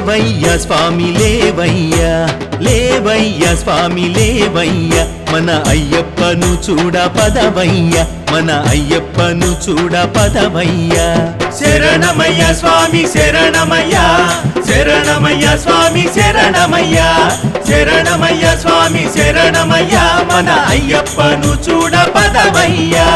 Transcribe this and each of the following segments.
లేవయ్య స్వామి లేవయ్య లేవయ్య స్వామి లేవయ్య మన అయ్యప్పను చూడ పదవయ్య మన అయ్యప్పను చూడ పదవయ్య శరణమయ్య స్వామి శరణమయ్య శరణమయ్య స్వామి శరణమయ్య శరణమయ్య స్వామి శరణమయ్య మన అయ్యప్పను చూడ పదవయ్యా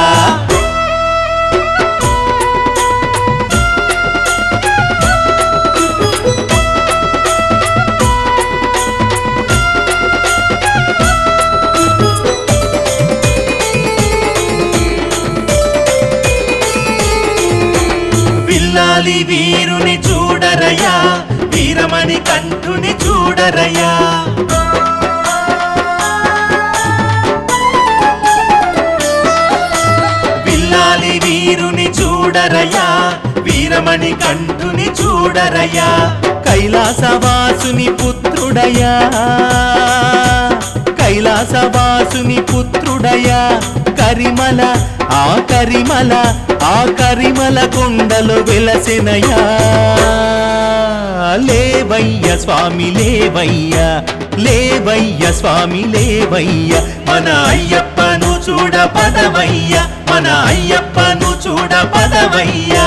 విల్లాలి వీరుని చూడరయ్యా వీరమణి కంఠుని చూడరయ్యా విల్లాలి వీరుని చూడరయ్యా వీరమణి కంఠుని చూడరయ్యా కైలాసవాసుని పుత్రుడయా కైలాసవాసుని పుత్రుడయా కరిమల ఆ కరిమల ఆ కరిమల కొండలు వెలసెనయా లేవయ్య స్వామి లేవయ్య లేవయ్య స్వామి లేవయ్య మన అయ్యప్పను చూడ పదవయ్య మన అయ్యప్పను చూడ పదవయ్యా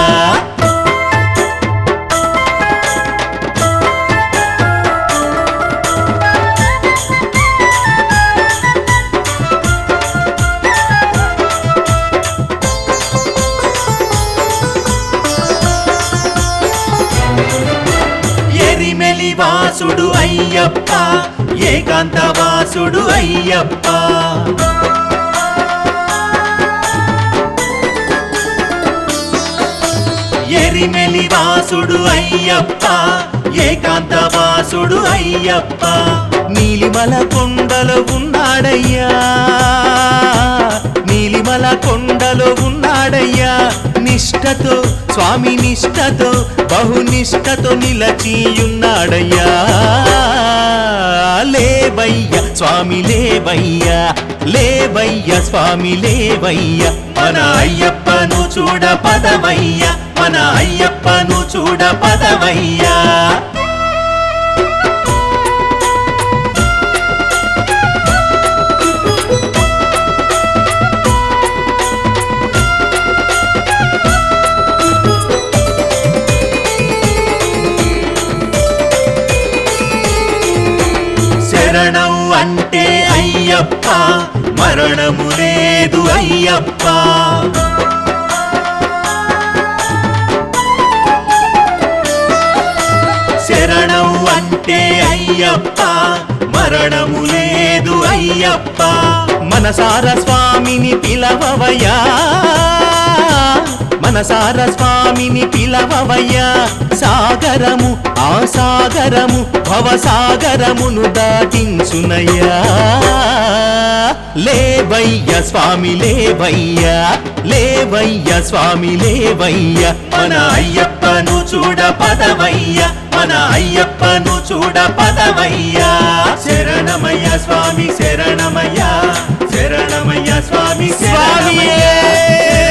ఎరిమెలి వాసుడు అయ్యప్ప ఏకాంత వాసుడు అయ్యప్ప ఎరిమెలి వాసుడు అయ్యప్ప ఏకాంత వాసుడు అయ్యప్ప నీలిమల కొండలో ఉన్నాడయ్యా నీలిమల కొండలో ఉన్నాడయ్యా నిష్టతో స్వామి నిష్టతో బహునిష్టతో నిలచియున్నాడయ్యా లేవయ్య స్వామి లేవయ్య లేవయ్య స్వామి లేవయ్య మన అయ్యప్పను చూడ పదవయ్య మన అయ్యప్పను చూడ పదవయ్యా శరణం అంటే అయ్యప్ప మరణము లేదు అయ్యప్ప శరణం అంటే అయ్యప్ప మరణము లేదు అయ్యప్ప మనసార స్వామిని పిలవవయ్యా మనసార స్వామిని పిలవవయ్యా సాగరము ఆ సాగరము భవసాగరమును దాటించునయ్యా లేవయ్య స్వామి లేవయ్య లేవయ్య స్వామి లేవయ్య మన అయ్యప్పను చూడ పదవయ్య మన అయ్యప్పను చూడ పదవయ్యా శరణమయ్య స్వామి శరణమయ్య శరణమయ్య స్వామి శరణమయ్య